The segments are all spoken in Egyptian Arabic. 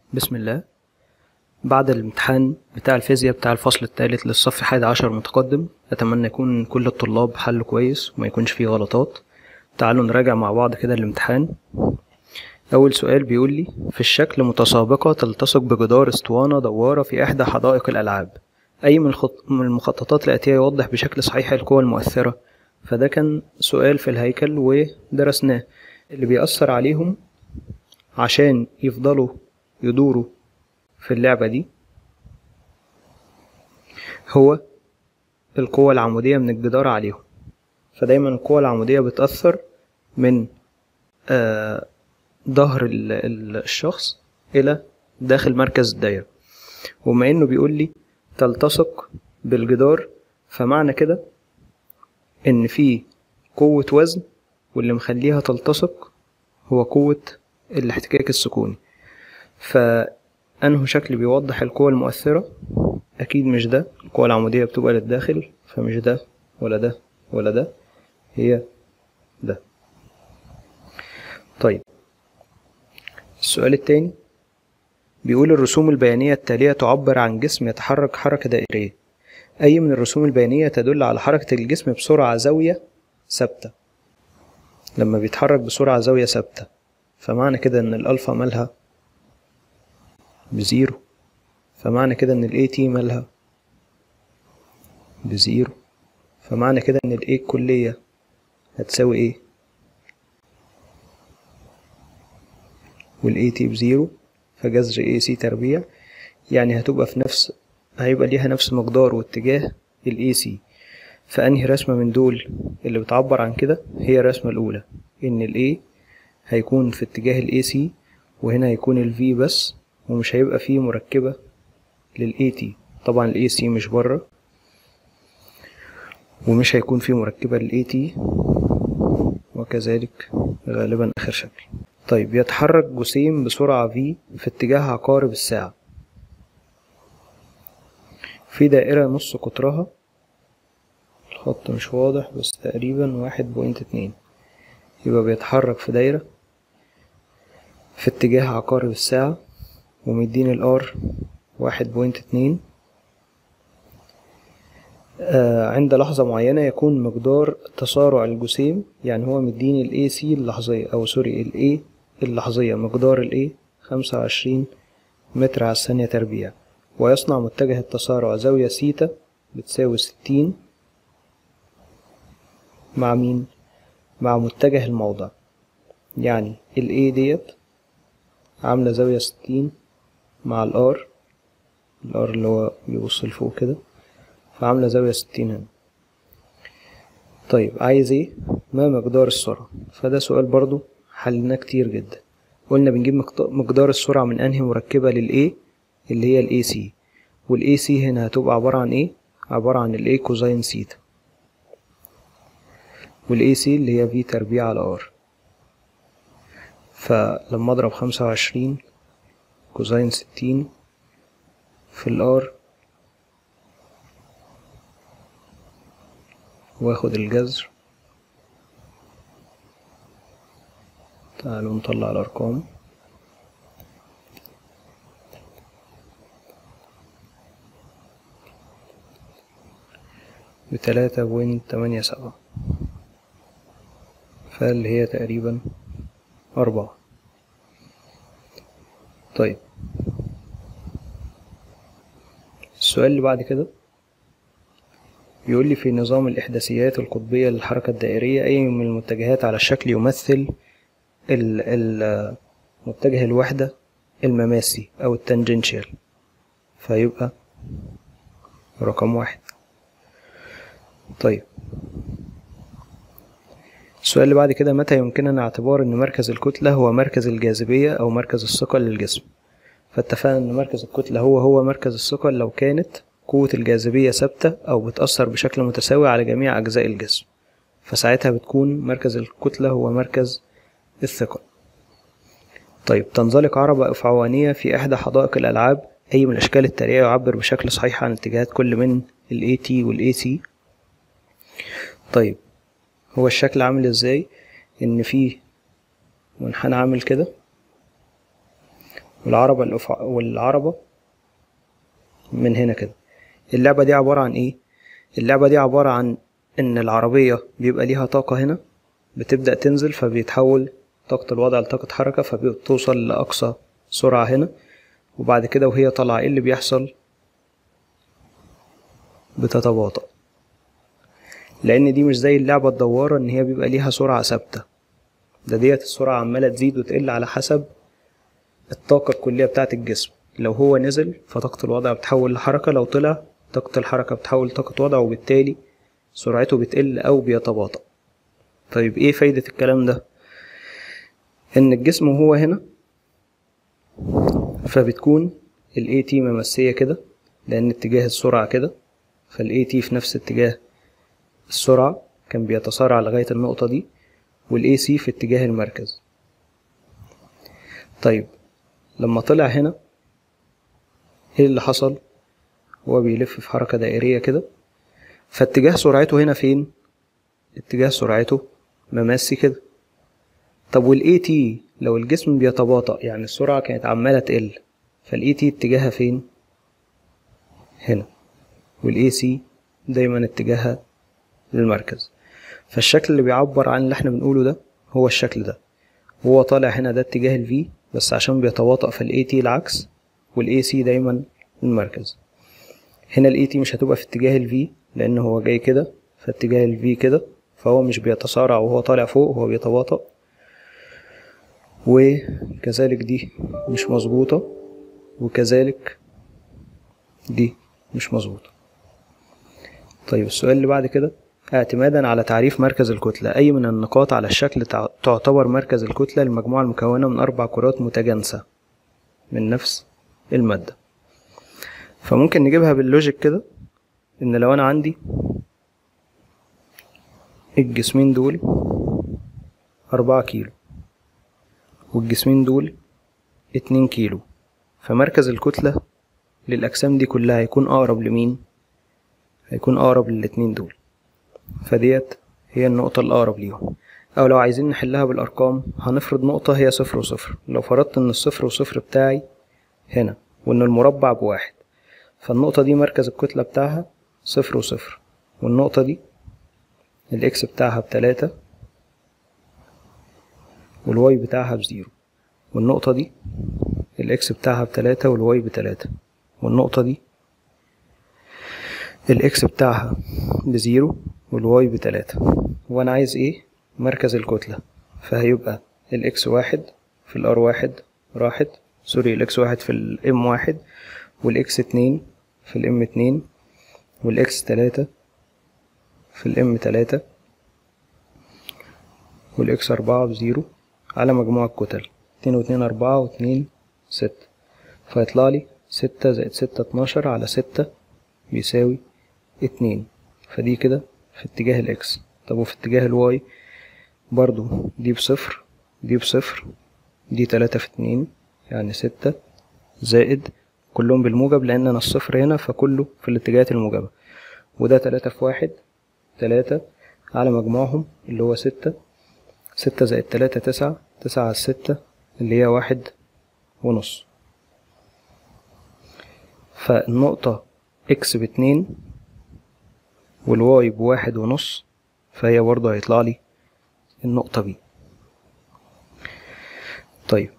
بسم الله بعد الامتحان بتاع الفيزياء بتاع الفصل الثالث للصف الحادي عشر متقدم أتمنى يكون كل الطلاب حلوا كويس وما يكونش فيه غلطات تعالوا نراجع مع بعض كده الامتحان أول سؤال بيقول لي في الشكل متسابقة تلتصق بجدار اسطوانة دوارة في إحدى حدائق الألعاب أي من, الخط... من المخططات الآتية يوضح بشكل صحيح القوى المؤثرة فده كان سؤال في الهيكل ودرسناه اللي بيأثر عليهم عشان يفضلوا يدوروا في اللعبة دي هو القوة العمودية من الجدار عليهم فدايما القوة العمودية بتأثر من آه ظهر الشخص إلى داخل مركز الدايرة وبما إنه بيقول لي تلتصق بالجدار فمعنى كده إن في قوة وزن واللي مخليها تلتصق هو قوة الاحتكاك السكوني فأنه شكل بيوضح القوة المؤثرة أكيد مش ده القوة العمودية بتبقى للداخل فمش ده ولا ده ولا ده هي ده طيب السؤال التاني بيقول الرسوم البيانية التالية تعبر عن جسم يتحرك حركة دائرية أي من الرسوم البيانية تدل على حركة الجسم بسرعة زاوية ثابتة لما بيتحرك بسرعة زاوية ثابتة فمعنى كده إن الألفا مالها بزيرو فمعنى كده إن الأي تي مالها بزيرو فمعنى كده إن الأي الكلية هتساوي إيه والاي تي بزيرو فجذر اي سي تربيع يعني هتبقى في نفس هيبقى ليها نفس مقدار واتجاه الاي سي فأنهي رسمة من دول اللي بتعبر عن كده هي الرسمة الأولى إن الاي هيكون في اتجاه الاي سي وهنا هيكون الفي بس ومش هيبقى فيه مركبة للاي تي طبعا الاي سي مش بره ومش هيكون فيه مركبة للاي تي وكذلك غالبا آخر شكل طيب يتحرك جسيم بسرعة v في اتجاه عقارب الساعة في دائرة نص قطرها الخط مش واضح بس تقريبا واحد بوينت اتنين يبقى بيتحرك في دايرة في اتجاه عقارب الساعة ومديني الار واحد بوينت اتنين آه عند لحظة معينة يكون مقدار تسارع الجسيم يعني هو مديني ال AC اللحظية أو سوري ال A اللحظية مقدار ال A خمسة وعشرين متر على الثانية تربيع ويصنع متجه التسارع زاوية سيتا بتساوي ستين مع مين؟ مع متجه الموضع يعني ال A ديت عاملة زاوية ستين مع ال R ال R اللي هو بيبص لفوق كده فعاملة زاوية ستين هنا طيب عايز ايه ما مقدار السرعة فده سؤال برضو حلناه كتير جدا قلنا بنجيب مقدار السرعة من انهي مركبة للايه اللي هي الاي سي والاي سي هنا هتبقى عبارة عن ايه عبارة عن الاي كوزين سيتا والاي سي اللي هي في تربيع على ار فلما اضرب خمسة وعشرين كوزين ستين في الار واخد الجذر تعالوا نطلع الأرقام بتلاتة بوينت تمانية سبعة فاللي هي تقريبا أربعة طيب السؤال اللي بعد كده بيقول لي في نظام الإحداثيات القطبية للحركة الدائرية أي من المتجهات على الشكل يمثل متجه الوحدة المماسي أو التانجنشال فيبقى رقم واحد طيب السؤال اللي بعد كده متى يمكننا اعتبار أن مركز الكتلة هو مركز الجاذبية أو مركز الثقل للجسم فاتفقنا أن مركز الكتلة هو هو مركز الثقل لو كانت قوة الجاذبية ثابتة أو بتأثر بشكل متساوي على جميع أجزاء الجسم فساعتها بتكون مركز الكتلة هو مركز الثقل طيب تنزلق عربة إفعوانية في إحدى حدائق الألعاب أي من الأشكال التالية يعبر بشكل صحيح عن اتجاهات كل من ال AT وال AC طيب هو الشكل عامل ازاي إن فيه منحنى عامل كده والعربة الأفع... والعربة من هنا كده اللعبة دي عبارة عن ايه اللعبة دي عبارة عن ان العربية بيبقى ليها طاقة هنا بتبدأ تنزل فبيتحول طاقة الوضع لطاقة حركة فبتوصل لأقصى سرعة هنا وبعد كده وهي طالعة ايه اللي بيحصل بتتباطأ لأن دي مش زي اللعبة الدوارة إن هي بيبقى ليها سرعة ثابتة ده ديت السرعة عمالة تزيد وتقل على حسب الطاقة الكلية بتاعة الجسم لو هو نزل فطاقة الوضع بتحول لحركة لو طلع طاقة الحركة بتحول لطاقة وضع وبالتالي سرعته بتقل أو بيتباطأ طيب ايه فايدة الكلام ده ان الجسم وهو هنا فبتكون ال AT ممسية كده لأن اتجاه السرعة كده فال AT في نفس اتجاه السرعة كان بيتسارع لغاية النقطة دي وال AC في اتجاه المركز طيب لما طلع هنا ايه اللي حصل هو بيلف في حركة دائرية كده فاتجاه سرعته هنا فين اتجاه سرعته مماسي كده طب والاي تي لو الجسم بيتباطأ يعني السرعة كانت عمالة تقل فالاي تي اتجاهها فين هنا والاي سي دايما اتجاهها للمركز فالشكل اللي بيعبر عن اللي احنا بنقوله ده هو الشكل ده وهو طالع هنا ده اتجاه الفي بس عشان بيتباطأ فالاي تي العكس والاي سي دايما المركز هنا الاي تي مش هتبقى في اتجاه الفي لان هو جاي كده فاتجاه الفي كده فهو مش بيتسارع وهو طالع فوق هو بيتباطأ وكذلك دي مش مظبوطة وكذلك دي مش مظبوطة طيب السؤال اللي بعد كده اعتمادا على تعريف مركز الكتلة أي من النقاط على الشكل تعتبر مركز الكتلة للمجموعة المكونة من أربع كرات متجانسة من نفس المادة فممكن نجيبها باللوجيك كده إن لو أنا عندي الجسمين دول أربعة كيلو والجسمين دول اتنين كيلو فمركز الكتلة للأجسام دي كلها هيكون أقرب لمين؟ هيكون أقرب للاتنين دول فديت هي النقطة الأقرب ليهم أو لو عايزين نحلها بالأرقام هنفرض نقطة هي صفر وصفر لو فرضت إن الصفر وصفر بتاعي هنا وإن المربع بواحد فالنقطة دي مركز الكتلة بتاعها صفر وصفر والنقطة دي الإكس بتاعها بتلاتة والواي بتاعها بزيرو والنقطة دي الإكس بتاعها بتلاتة والواي بتلاتة والنقطة دي الإكس بتاعها بزيرو والواي بتلاتة وأنا عايز إيه مركز الكتلة فهيبقى الإكس واحد في الآر واحد راحت سوري الإكس واحد في الإم واحد والإكس اتنين في الإم اتنين والإكس تلاتة في الإم تلاتة والإكس أربعة بزيرو على مجموع الكتل اتنين واتنين أربعة واتنين ستة فيطلع لي ستة زائد ستة اتناشر على ستة بيساوي اتنين فدي كده في اتجاه الإكس طب وفي اتجاه الواي برضو دي بصفر دي بصفر دي تلاتة في اتنين يعني ستة زائد كلهم بالموجب لأن أنا الصفر هنا فكله في الاتجاهات الموجبة وده تلاتة في واحد تلاتة على مجموعهم اللي هو ستة ستة زائد تلاتة تسعة تسعة على الستة اللي هي واحد ونص فالنقطة اكس باتنين والواي بواحد ونص فهي برضه هيطلع لي النقطة بي طيب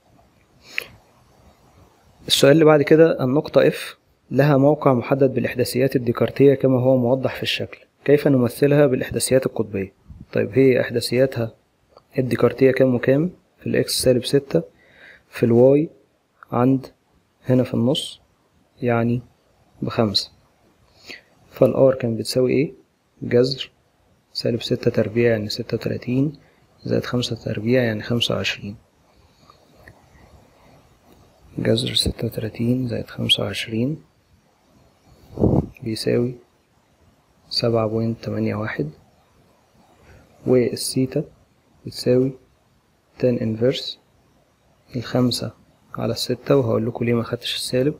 السؤال اللي بعد كده النقطة اف لها موقع محدد بالإحداثيات الديكارتية كما هو موضح في الشكل كيف نمثلها بالإحداثيات القطبية طيب هي إحداثياتها الديكارتية كام وكام في الإكس سالب ستة في الواي عند هنا في النص يعني بخمسة فالآر كان بتساوي إيه جذر سالب ستة تربيع يعني ستة وتلاتين زائد خمسة تربيع يعني خمسة وعشرين جذر ستة وتلاتين زائد خمسة وعشرين بيساوي سبعة بوينت تمانية واحد والثيتا بتساوي تان انفرس الخمسة على الستة وهقول لكم ليه ما خدتش السالب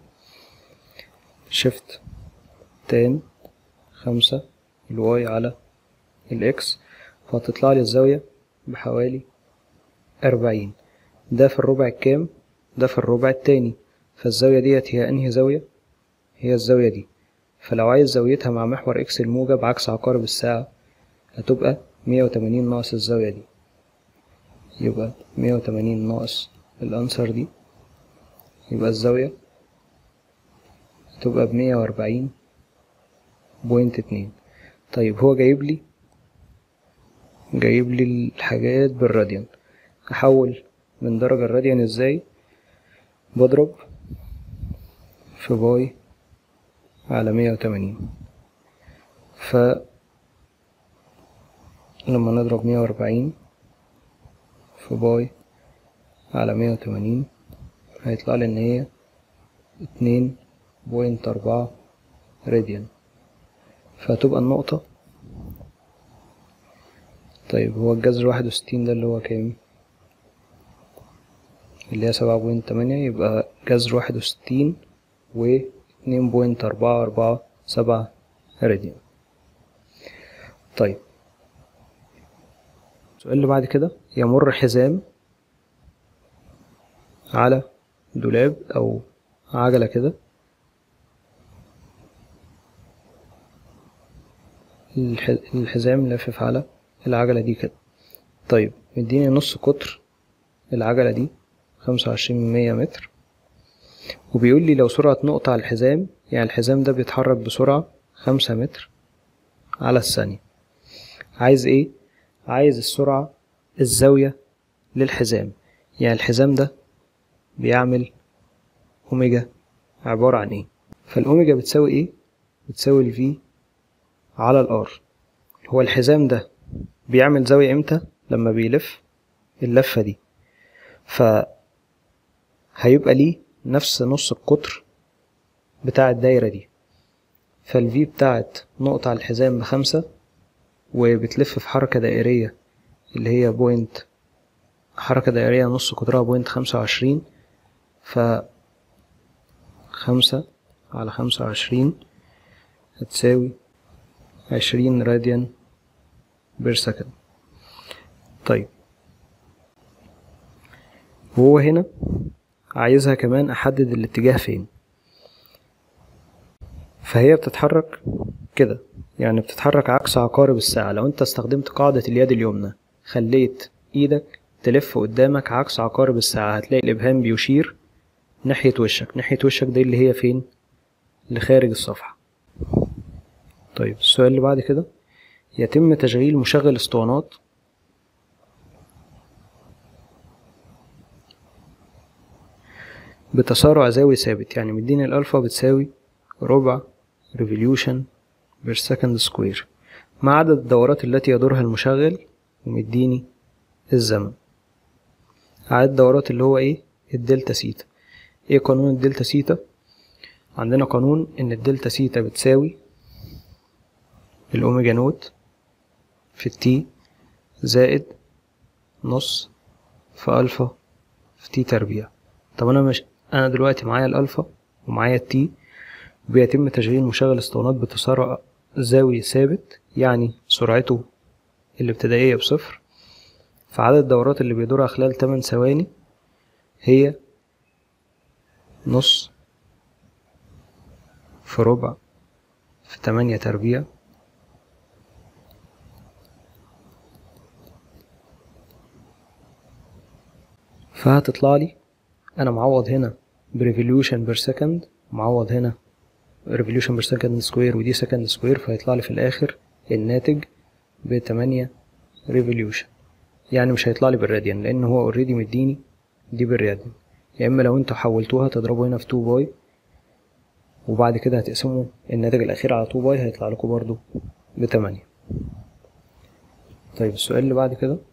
شيفت تان خمسة الواي على الاكس فهتطلع لي الزاوية بحوالي أربعين ده في الربع الكام ده في الربع التاني فالزاوية ديت هي انهي زاوية هي الزاوية دي فلو عايز زاويتها مع محور اكس الموجب عكس عقارب الساعة هتبقى مية وتمانين ناقص الزاوية دي يبقى مية وتمانين ناقص الأنسر دي يبقى الزاوية تبقى بمية وأربعين بوينت اتنين طيب هو جايب لي جايب لي الحاجات بالراديان أحول من درجة الراديان ازاي بضرب في باي على مية وتمانين ف لما نضرب مية وأربعين في باي على مية وتمانين هيطلع لي إن هي اتنين بوينت أربعة راديان فهتبقى النقطة طيب هو الجذر واحد وستين ده اللي هو كام؟ اللي هي سبعة بوينت تمانية يبقى جذر واحد وستين و اتنين بوينت أربعة أربعة سبعة راديان طيب السؤال اللي بعد كده يمر حزام على دولاب أو عجلة كده الحزام لافف على العجلة دي كده طيب مديني نص قطر العجلة دي خمسة وعشرين من مية متر وبيقول لي لو سرعة نقطة على الحزام يعني الحزام ده بيتحرك بسرعة خمسة متر على الثانية عايز ايه؟ عايز السرعة الزاوية للحزام يعني الحزام ده بيعمل أوميجا عبارة عن ايه؟ فالأوميجا بتساوي ايه؟ بتساوي الفي على الار هو الحزام ده بيعمل زاوية امتى؟ لما بيلف اللفة دي ف هيبقى ليه نفس نص القطر بتاع الدايرة دي فالفي بتاعت نقطة على الحزام بخمسة وبتلف في حركة دائرية اللي هي بوينت حركة دائرية نص قطرها بوينت خمسة وعشرين ف خمسة على خمسة وعشرين هتساوي عشرين راديان بير سكند طيب وهو هنا عايزها كمان احدد الاتجاه فين فهي بتتحرك كده يعني بتتحرك عكس عقارب الساعة لو انت استخدمت قاعدة اليد اليمنى خليت ايدك تلف قدامك عكس عقارب الساعة هتلاقي الابهام بيشير ناحية وشك ناحية وشك دي اللي هي فين اللي خارج الصفحة طيب السؤال اللي بعد كده يتم تشغيل مشغل اسطوانات بتسارع زاوي ثابت يعني مديني الألفا بتساوي ربع ريفوليوشن بير سكند سكوير مع عدد الدورات التي يدورها المشغل ومديني الزمن عدد الدورات اللي هو ايه الدلتا سيتا ايه قانون الدلتا سيتا عندنا قانون ان الدلتا سيتا بتساوي الأوميجا نوت في التي زائد نص في ألفا في تي تربيع طب أنا مش أنا دلوقتي معايا الألفا ومعايا التي بيتم تشغيل مشغل اسطوانات بتسارع زاوي ثابت يعني سرعته الابتدائية بصفر فعدد الدورات اللي بيدورها خلال 8 ثواني هي نص في ربع في تمانية تربيع فهتطلع لي انا معوض هنا بريفوليوشن بير سكند معوض هنا ريفوليوشن بير سكند سكوير ودي سكند سكوير فهيطلع لي في الاخر الناتج بتمانية ريفوليوشن يعني مش هيطلع لي بالراديان لان هو اوريدي مديني دي بالراديان يا اما لو انتوا حولتوها تضربوا هنا في 2 باي وبعد كده هتقسموا الناتج الاخير على 2 باي هيطلع لكم برضو بتمانية طيب السؤال اللي بعد كده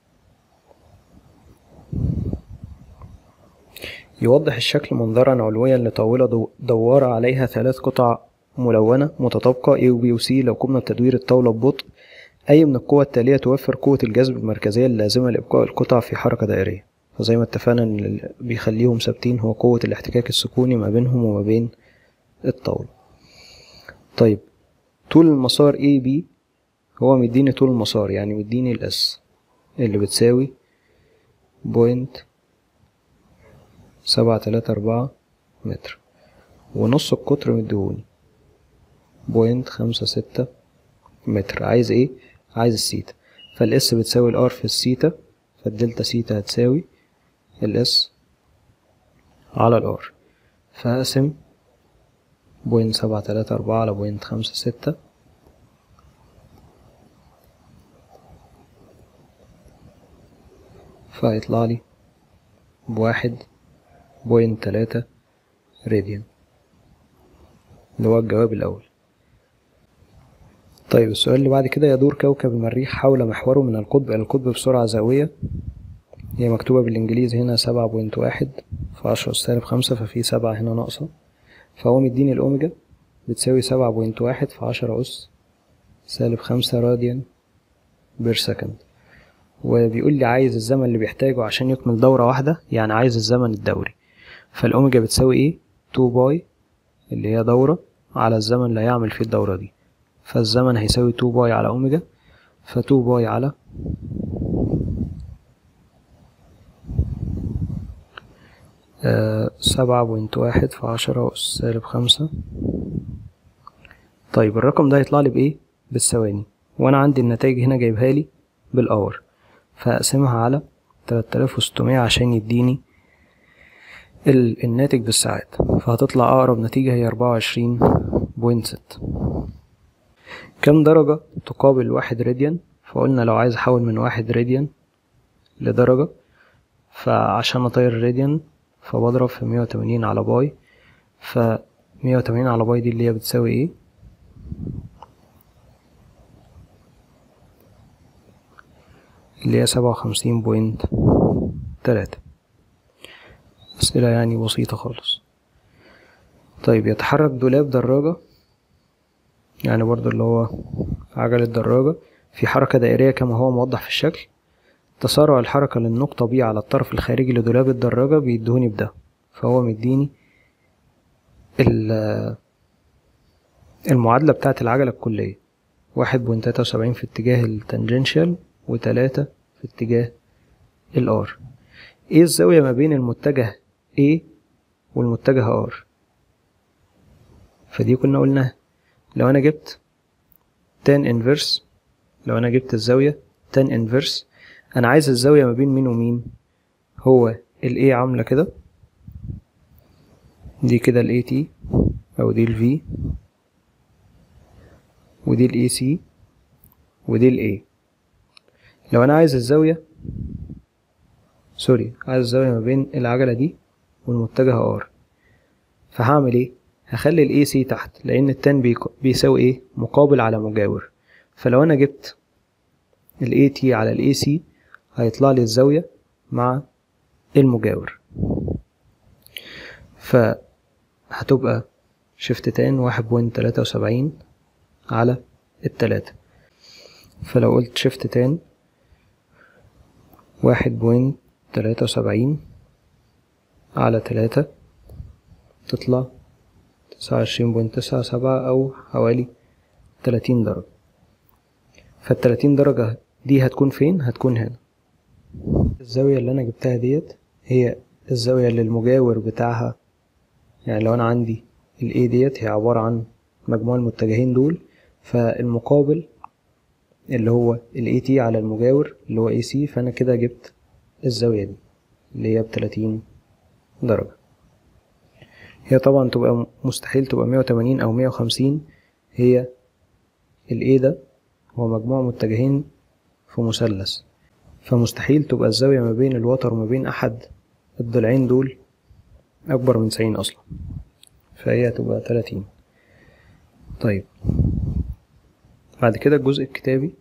يوضح الشكل منظرا علويا لطاولة دوارة عليها ثلاث قطع ملونة متطابقة A و B و C لو قمنا بتدوير الطاولة ببطء أي من القوى التالية توفر قوة الجذب المركزية اللازمة لإبقاء القطع في حركة دائرية فزي ما اتفقنا إن اللي بيخليهم ثابتين هو قوة الاحتكاك السكوني ما بينهم وما بين الطاولة طيب طول المسار AB هو مديني طول المسار يعني مديني الأس اللي بتساوي بوينت سبعة تلاتة أربعة متر ونص القطر مديهوني بوينت خمسة ستة متر عايز ايه عايز السيتا فالاس بتساوي الار في السيتا فالدلتا سيتا هتساوي الاس على الار فهقسم بوينت سبعة تلاتة أربعة على بوينت خمسة ستة فهيطلع لي بواحد بوينت تلاتة راديان اللي هو الجواب الأول طيب السؤال اللي بعد كده يدور كوكب المريخ حول محوره من القطب إلى القطب بسرعة زاوية هي مكتوبة بالإنجليزي هنا سبعة بوينت واحد في عشرة أس سالب خمسة ففي سبعة هنا ناقصة فهو مديني الأوميجا بتساوي سبعة بوينت واحد في عشرة أس سالب خمسة راديان بير سكند وبيقول لي عايز الزمن اللي بيحتاجه عشان يكمل دورة واحدة يعني عايز الزمن الدوري فالأوميجا بتساوي إيه؟ 2 باي اللي هي دورة على الزمن اللي هيعمل فيه الدورة دي فالزمن هيساوي 2 باي على أوميجا ف 2 باي على سبعة بوينت واحد في عشرة أس سالب خمسة طيب الرقم ده هيطلع لي بإيه؟ بالثواني وأنا عندي النتائج هنا جايبها لي بالأور فأقسمها على تلات آلاف وستمية عشان يديني ال- الناتج بالساعات فهتطلع أقرب نتيجة هي أربعة وعشرين بوينت ست كم درجة تقابل واحد راديان فقلنا لو عايز أحول من واحد راديان لدرجة فعشان أطير الراديان فبضرب في مية وتمانين على باي فمية وتمانين على باي دي اللي هي بتساوي ايه اللي هي سبعة وخمسين بوينت تلاتة أسئلة يعني بسيطة خالص طيب يتحرك دولاب دراجة يعني برضو اللي هو عجلة دراجة في حركة دائرية كما هو موضح في الشكل تسارع الحركة للنقطة بي على الطرف الخارجي لدولاب الدراجة بيدهوني بده فهو مديني ال- المعادلة بتاعة العجلة الكلية واحد بوينت تلاتة وسبعين في اتجاه التانجنشال وتلاتة في اتجاه الار ايه الزاوية ما بين المتجه A والمتجه R فدي كنا قلناها لو انا جبت tan inverse لو انا جبت الزاوية tan inverse انا عايز الزاوية ما بين مين ومين هو ال A عاملة كده دي كده ال AT او دي ال V ودي ال AC ودي ال A لو انا عايز الزاوية سوري عايز الزاوية ما بين العجلة دي والمتجه R فهعمل ايه هخلي ال AC تحت لان التان بيك- بيساوي ايه مقابل على مجاور فلو انا جبت ال AT على ال AC هيطلع لي الزاوية مع المجاور فهتبقى شيفت تان واحد بوينت تلاتة وسبعين على التلاتة فلو قلت شيفت تان واحد بوينت تلاتة وسبعين على تلاتة تطلع تسعة وعشرين بوينت تسعة سبعة أو حوالي تلاتين درجة فالتلاتين درجة دي هتكون فين؟ هتكون هنا الزاوية اللي أنا جبتها ديت هي الزاوية اللي المجاور بتاعها يعني لو أنا عندي ال A ديت هي عبارة عن مجموع المتجهين دول فالمقابل اللي هو ال AT على المجاور اللي هو AC فأنا كده جبت الزاوية دي اللي هي بتلاتين درجة هي طبعا تبقى مستحيل تبقى مية وتمانين أو مية وخمسين هي ال A ده هو مجموع متجهين في مثلث فمستحيل تبقى الزاوية ما بين الوتر وما بين أحد الضلعين دول أكبر من تسعين أصلا فهي هتبقى تلاتين طيب بعد كده الجزء الكتابي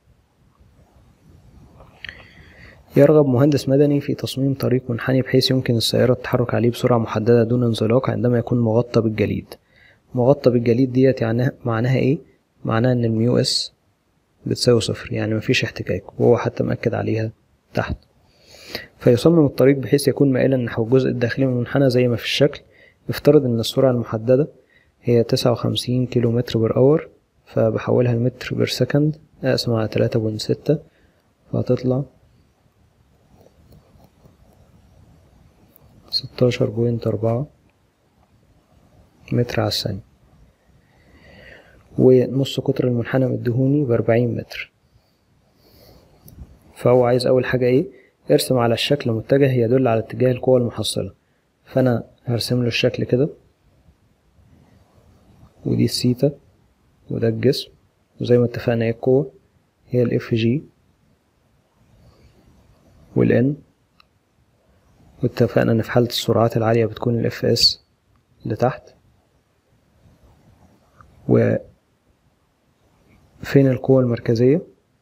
يرغب مهندس مدني في تصميم طريق منحني بحيث يمكن السيارة التحرك عليه بسرعة محددة دون انزلاق عندما يكون مغطى بالجليد مغطى بالجليد ديت يعني معناها ايه؟ معناها ان الميو اس بتساوي صفر يعني مفيش احتكاك وهو حتى مأكد عليها تحت فيصمم الطريق بحيث يكون مائلا نحو الجزء الداخلي من المنحنى زي ما في الشكل يفترض ان السرعة المحددة هي تسعة وخمسين كيلو متر بر اور فبحولها لمتر بر سكند اقسم على تلاتة بوينت ستة فهتطلع ستاشر بوينت أربعة متر على الثانية ونص قطر المنحنى مديهوني بأربعين متر فهو عايز أول حاجة إيه ارسم على الشكل متجه يدل على اتجاه القوة المحصلة فأنا هرسم له الشكل كده ودي السيتا وده الجسم وزي ما اتفقنا ايه القوة هي الاف جي والان واتفقنا ان في حالة السرعات العالية بتكون الاف اس لتحت و فين القوة المركزية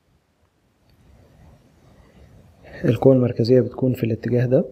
القوة المركزية بتكون في الاتجاه ده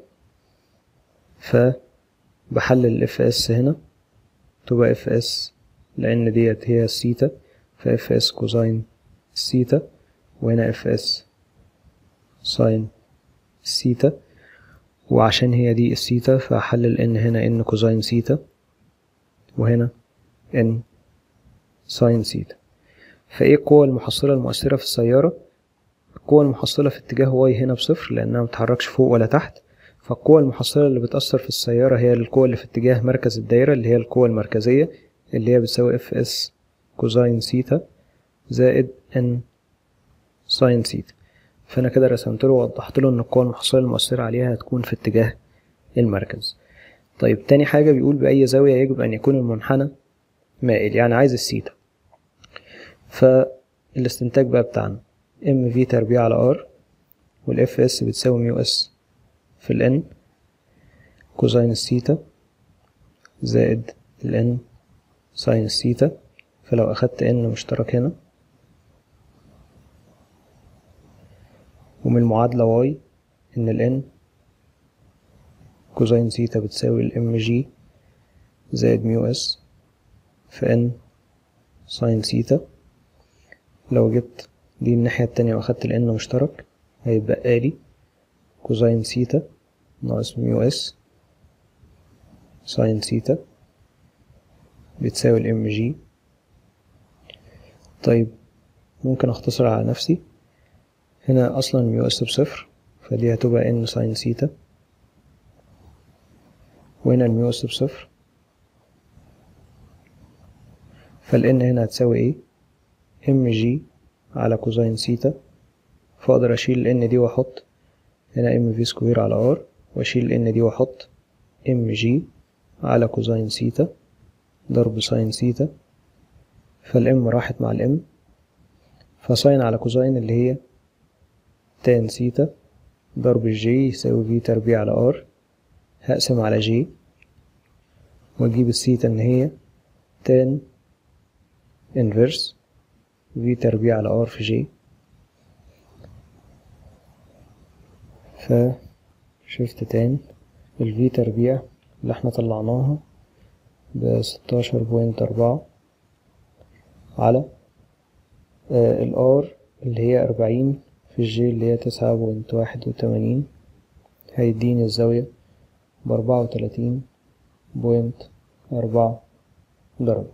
فبحلل الاف اس هنا تبقى اف اس لان ديت هي السيتا فاف اس كوزين السيتا وهنا اف اس ساين السيتا وعشان هي دي السيتا فهحلل ان هنا ان كوزين سيتا وهنا ان ساين سيتا فايه القوة المحصلة المؤثرة في السيارة القوة المحصلة في اتجاه واي هنا بصفر لأنها متحركش فوق ولا تحت فالقوة المحصلة اللي بتأثر في السيارة هي القوة اللي في اتجاه مركز الدايرة اللي هي القوة المركزية اللي هي بتساوي اف اس كوزين سيتا زائد ان ساين سيتا فأنا كده رسمت له ووضحت له إن القوة المحصلة المؤثرة عليها هتكون في اتجاه المركز طيب تاني حاجة بيقول بأي زاوية يجب أن يكون المنحنى مائل يعني عايز السيتا فالاستنتاج بقى بتاعنا ام في تربيع على ار والاف اس بتساوي ميو اس في الان كوزين السيتا زائد الان ساين السيتا فلو اخدت ان مشترك هنا ومن المعادلة واي ان الان كوزين سيتا بتساوي الام جي زائد ميو اس في ان ساين سيتا لو جبت دي الناحية التانية واخدت الان مشترك هيتبقى لي كوزين سيتا ناقص ميو اس ساين سيتا بتساوي الام جي طيب ممكن اختصر على نفسي هنا اصلا ميو اس بصفر فدي هتبقى ان ساين سيتا وهنا الميو اس بصفر فالان هنا هتساوي ايه ام جي على كوزين سيتا فاقدر اشيل الان دي واحط هنا ام في سكوير على ار واشيل الان دي واحط ام جي على كوزين سيتا ضرب ساين سيتا فالام راحت مع الام فساين على كوزين اللي هي تان سيتا ضرب الجي يساوي في تربيع على ار هقسم على جي واجيب السيتا ان هي تان انفرس في تربيع على ار في جي ف شفت تاني الفي تربيع اللي احنا طلعناها بستاشر بوينت أربعة على آه الار اللي هي أربعين في الجي اللي هي تسعة بوينت واحد وتمانين هيديني الزاوية بأربعة وتلاتين بوينت أربعة درجة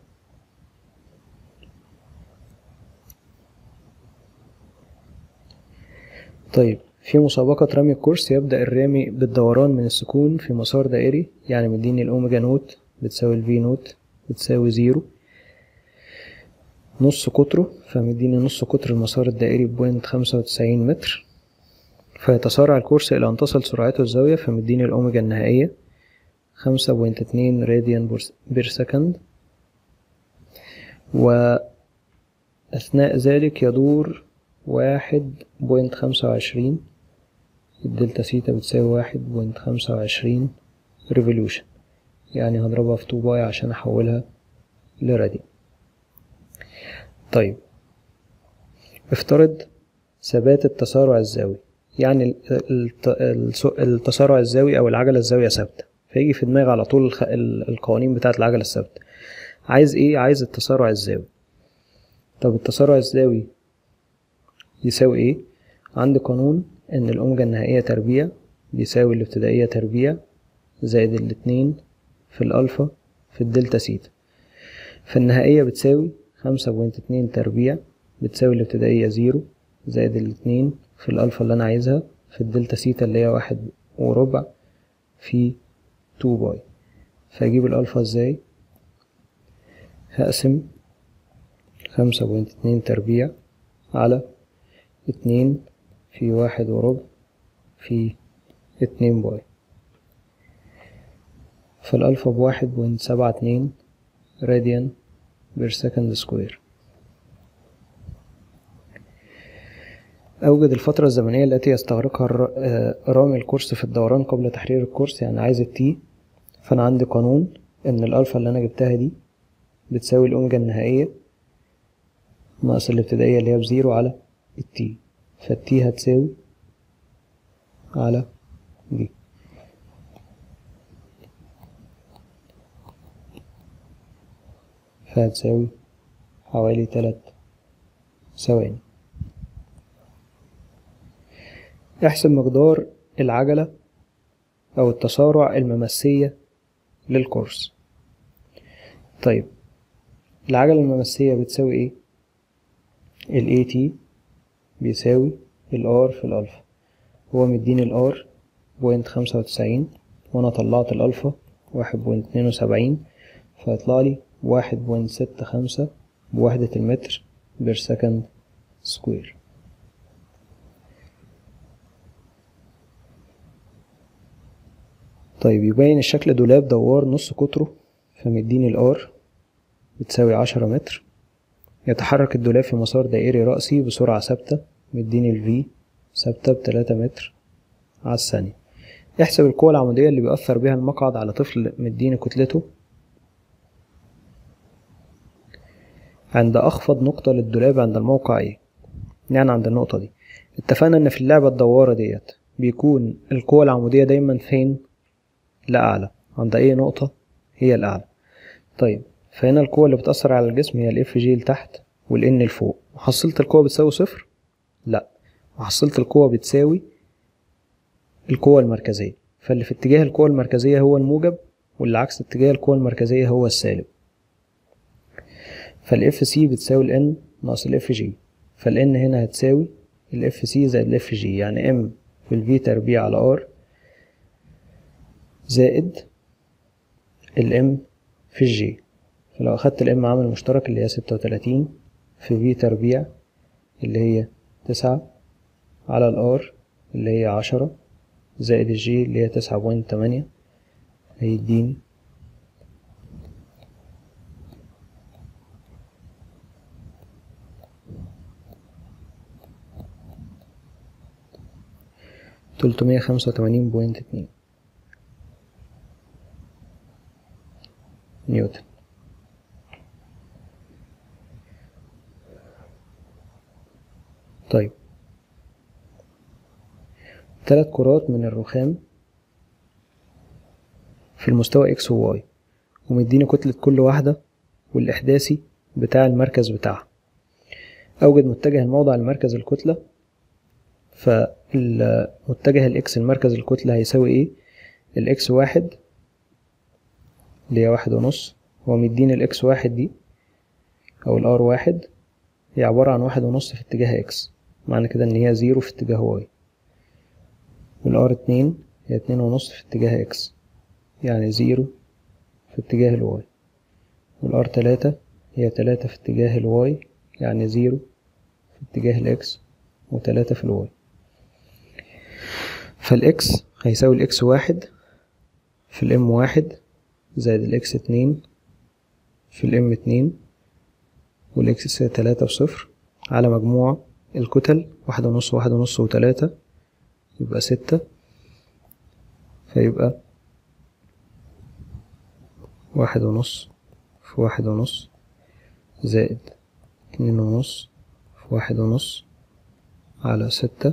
طيب في مسابقة رمي الكرسي يبدأ الرامي بالدوران من السكون في مسار دائري يعني مديني الأوميجا نوت بتساوي الفي نوت بتساوي زيرو نص قطره فمديني نص قطر المسار الدائري بوينت خمسة وتسعين متر فيتسارع الكرسي إلى أن تصل سرعته الزاوية فمديني الأوميجا النهائية خمسة بوينت اتنين راديان بير سكند وأثناء ذلك يدور واحد بوينت خمسة وعشرين الدلتا سيتا بتساوي واحد بوينت خمسة وعشرين ريفوليوشن يعني هضربها في تو باي عشان احولها لراديان طيب افترض الثبات التسارع الزاوي يعني التسارع الزاوي او العجلة الزاوية ثابتة فيجي في دماغي على طول القوانين بتاعة العجلة الثابتة عايز ايه عايز التسارع الزاوي طب التسارع الزاوي يساوي ايه عندي قانون ان الاوميجا النهائية تربيع بيساوي الابتدائية تربيع زائد الاتنين في الالفا في الدلتا سيتا فالنهائية بتساوي خمسة بوينت اتنين تربيع بتساوي الابتدائية زيرو زائد الاتنين في الالفا اللي انا عايزها في الدلتا سيتا اللي هي واحد وربع في 2 باي فأجيب الألفا ازاي هقسم خمسة بوينت اتنين تربيع على اتنين في واحد وربع في اتنين باي فالألفا بواحد بوينت سبعة اتنين راديان بير سكند سكوير أوجد الفترة الزمنية التي يستغرقها الر- آه، رامي القرص في الدوران قبل تحرير القرص يعني عايز التي فأنا عندي قانون إن الألفا اللي أنا جبتها دي بتساوي الأوميجا النهائية ناقص الابتدائية اللي هي بزيرو على التي فالتي هتساوي على دي فهتساوي حوالي تلات ثواني احسب مقدار العجلة أو التسارع الممسية للقرص طيب العجلة الممسية بتساوي ايه؟ ال AT بيساوي ال R في الألفا هو مديني ال R بوينت خمسة وتسعين وأنا طلعت الألفا واحد بوينت اتنين وسبعين فيطلع لي واحد بوينت ستة خمسة بوحدة المتر بير سكند سكوير طيب يبين الشكل دولاب دوار نص قطره فمديني الار بتساوي عشرة متر يتحرك الدولاب في مسار دائري رأسي بسرعة ثابتة مديني الفي ثابتة بتلاتة متر على الثانية احسب القوة العمودية اللي بيأثر بها المقعد على طفل مديني كتلته عند أخفض نقطة للدولاب عند الموقع ايه يعني عند النقطة دي اتفقنا ان في اللعبة الدوارة ديت بيكون القوة العمودية دايما فين لأعلى عند أي نقطة هي الأعلى طيب فهنا القوة اللي بتأثر على الجسم هي الاف جي لتحت والان لفوق محصلة القوة بتساوي صفر لا محصلة القوة بتساوي القوة المركزية فاللي في اتجاه القوة المركزية هو الموجب واللي عكس اتجاه القوة المركزية هو السالب فالاف سي بتساوي الان ناقص الاف جي فالان هنا هتساوي الاف سي زائد الاف جي يعني ام في الفي تربيع على ار زائد الام في الجي فلو أخدت الام عامل مشترك اللي هي ستة وتلاتين في في تربيع اللي هي تسعة على الار اللي هي عشرة زائد الجي اللي هي تسعة بوينت تمانية هيديني تلتمية خمسة وتمانين بوينت اتنين نيوتن طيب ثلاث كرات من الرخام في المستوى اكس وواي ومديني كتلة كل واحدة والإحداثي بتاع المركز بتاعها أوجد متجه الموضع لمركز الكتلة فالمتجه الإكس لمركز الكتلة هيساوي إيه؟ الإكس واحد اللي هي واحد ونص هو مديني الإكس واحد دي أو الآر واحد هي عبارة عن واحد ونص في اتجاه إكس معنى كده إن هي زيرو في اتجاه واي والآر اتنين هي اتنين ونص في اتجاه إكس يعني زيرو في اتجاه الواي والآر تلاتة هي تلاتة في اتجاه الواي يعني زيرو في اتجاه الإكس وتلاتة في الواي فالإكس هيساوي الإكس واحد في الإم واحد زائد الإكس اتنين في الإم اتنين والإكس تلاتة بصفر على مجموع الكتل واحد ونص واحد ونص وتلاتة يبقى ستة فيبقى واحد ونص في واحد ونص زائد اتنين ونص في واحد ونص على ستة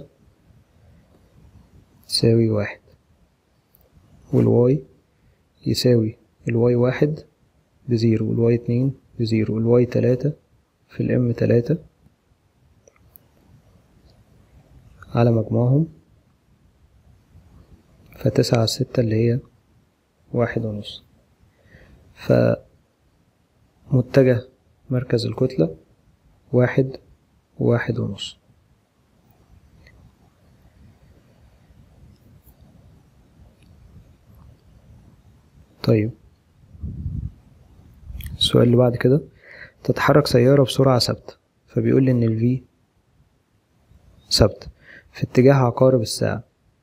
تساوي واحد والواي يساوي الواي واحد بزيرو والواي اتنين بزيرو والواي تلاتة في الام تلاتة على مجموعهم فتسعة على ستة اللي هي واحد ونص فمتجه مركز الكتلة واحد واحد ونص طيب السؤال اللي بعد كده تتحرك سيارة بسرعة ثابتة فبيقول لي إن ال V ثابتة في اتجاه عقارب الساعة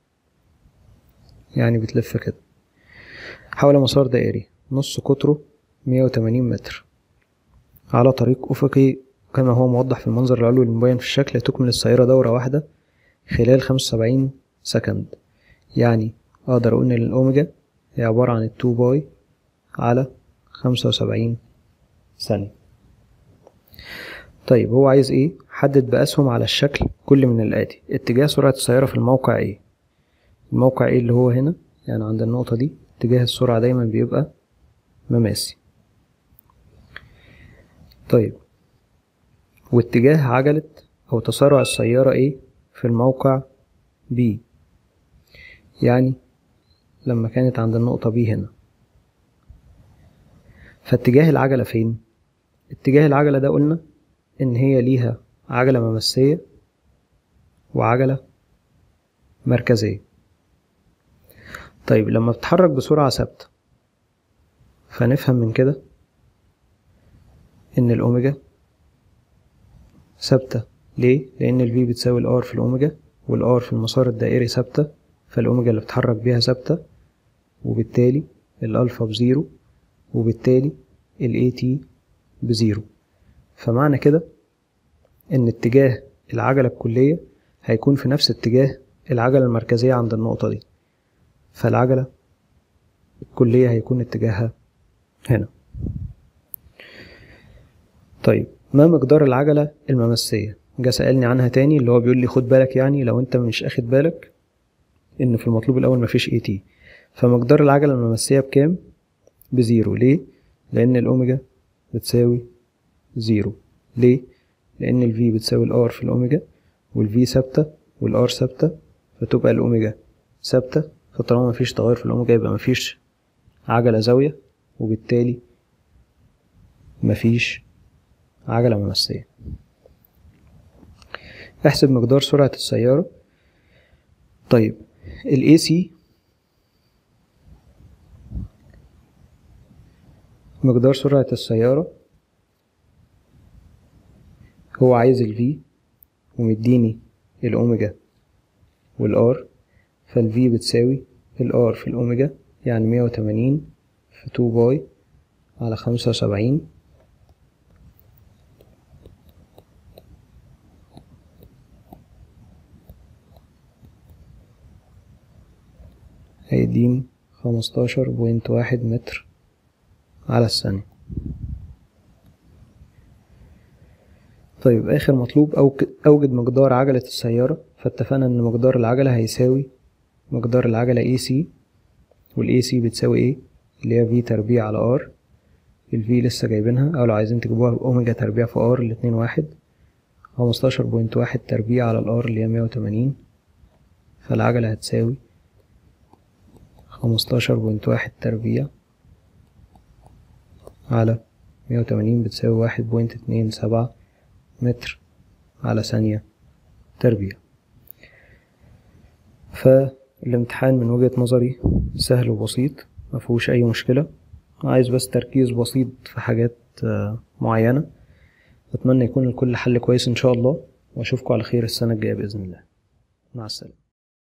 يعني بتلف كده حول مسار دائري نص قطره مية وتمانين متر على طريق أفقي كما هو موضح في المنظر العلوي المبين في الشكل تكمل السيارة دورة واحدة خلال خمسة وسبعين سكند يعني أقدر أقول إن الأوميجا هي عبارة عن التو باي على خمسة وسبعين ثانية طيب هو عايز ايه حدد بأسهم على الشكل كل من الآتي اتجاه سرعة السيارة في الموقع ايه الموقع ايه اللي هو هنا يعني عند النقطة دي اتجاه السرعة دايما بيبقى مماسي طيب واتجاه عجلة أو تسارع السيارة ايه في الموقع B يعني لما كانت عند النقطة B هنا فاتجاه العجلة فين؟ اتجاه العجلة ده قلنا إن هي ليها عجلة ممسية وعجلة مركزية طيب لما بتتحرك بسرعة ثابتة فنفهم من كده إن الأوميجا ثابتة ليه؟ لأن ال V بتساوي ال R في الأوميجا وال R في المسار الدائري ثابتة فالأوميجا اللي بتتحرك بيها ثابتة وبالتالي الألفا بزيرو وبالتالي ال AT بزيرو فمعنى كده إن اتجاه العجلة الكلية هيكون في نفس اتجاه العجلة المركزية عند النقطة دي فالعجلة الكلية هيكون اتجاهها هنا طيب ما مقدار العجلة الممسية جه سألني عنها تاني اللي هو بيقول لي خد بالك يعني لو انت مش اخد بالك ان في المطلوب الاول مفيش اي تي فمقدار العجلة الممسية بكام بزيرو ليه لان الاوميجا بتساوي زيرو ليه لان الفي بتساوي الار في الاوميجا والفي ثابتة والار ثابتة فتبقى الاوميجا ثابتة فطالما مفيش تغير في الاوميجا يبقى مفيش عجلة زاوية وبالتالي مفيش عجلة ممسية احسب مقدار سرعة السيارة طيب ال AC مقدار سرعة السيارة هو عايز ال V ومديني الأوميجا والR فال V بتساوي ال R في الأوميجا يعني مية وتمانين في تو باي على خمسة وسبعين هيديني خمستاشر بوينت واحد متر على الثانية طيب آخر مطلوب أوجد مقدار عجلة السيارة فاتفقنا إن مقدار العجلة هيساوي مقدار العجلة AC وال AC بتساوي ايه اللي هي V تربيع على R ال V لسه جايبينها أو لو عايزين تجيبوها بأوميجا تربيع في R الاتنين واحد خمستاشر بوينت واحد تربيع على الار اللي هي مية وتمانين فالعجلة هتساوي خمستاشر بوينت واحد تربيع على مية وتمانين بتساوي واحد بوينت اتنين سبعة متر على ثانية تربيع فالامتحان من وجهة نظري سهل وبسيط مفهوش أي مشكلة عايز بس تركيز بسيط في حاجات معينة أتمنى يكون الكل حل كويس إن شاء الله وأشوفكم على خير السنة الجاية بإذن الله مع السلامة